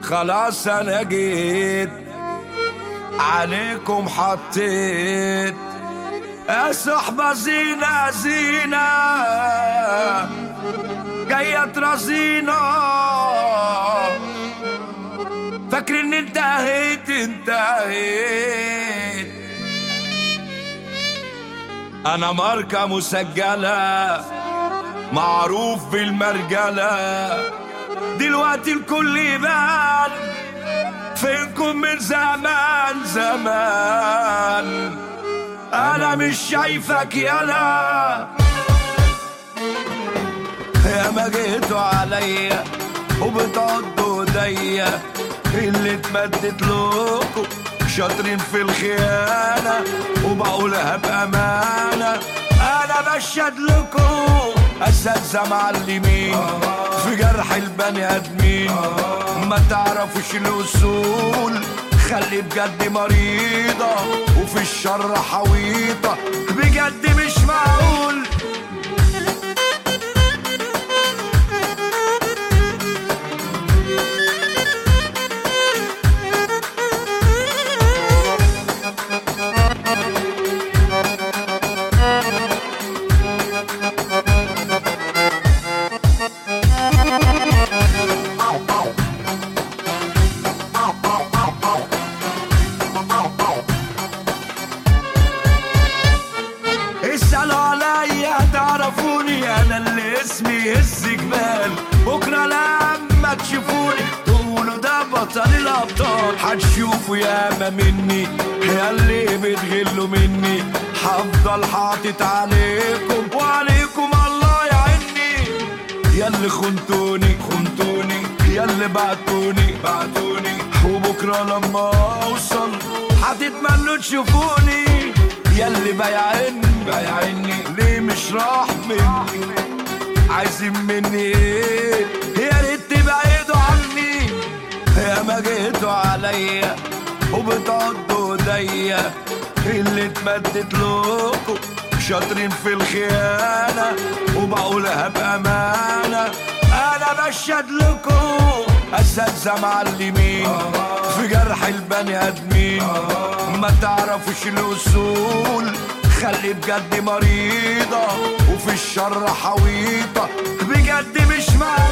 خلاص انا جيت عليكم حطيت يا صحبة زينة زينة جاية ترازينا فاكر ان انتهيت انتهيت انا ماركة مسجلة معروف بالمرجلة دلوقتي الكل يبان فينكم من زمان زمان انا مش شايفك يالا يا ما جيتوا عليا وبتعضوا ايديا اللي اتمدت لكم شاطرين في الخيانة وبقولها بأمانة أنا بشهد لكم أساتذة معلمين في جرح البني آدمين ما تعرفوش الأصول خلي بجد مريضة وفي الشر حويطة بجد مش معقول اسألوا عليا تعرفوني انا اللي اسمي هز جبال بكرة لما تشوفوني تقولوا ده بطل الابطال هتشوفوا ياما مني يا اللي بتغلوا مني هفضل حاطط عليكم وعليكم الله يعيني يا اللي خنتوني خنتوني يا اللي بعتوني بعتوني وبكرة لما اوصل هتتمنوا تشوفوني يا اللي بايعيني بايعيني ليه مش راح مني عايزين مني ايه يا ريت تبعدوا عني يا ما جيتوا عليا وبتعضوا ايديا اللي اتمدت لكم شاطرين في الخيانة وبقولها بأمانة أنا بشهد لكم أساتذة معلمين في جرح البني آدمين ما تعرفوش الأصول خلي بجد مريضة وفي الشر حويطة بجد مش معقول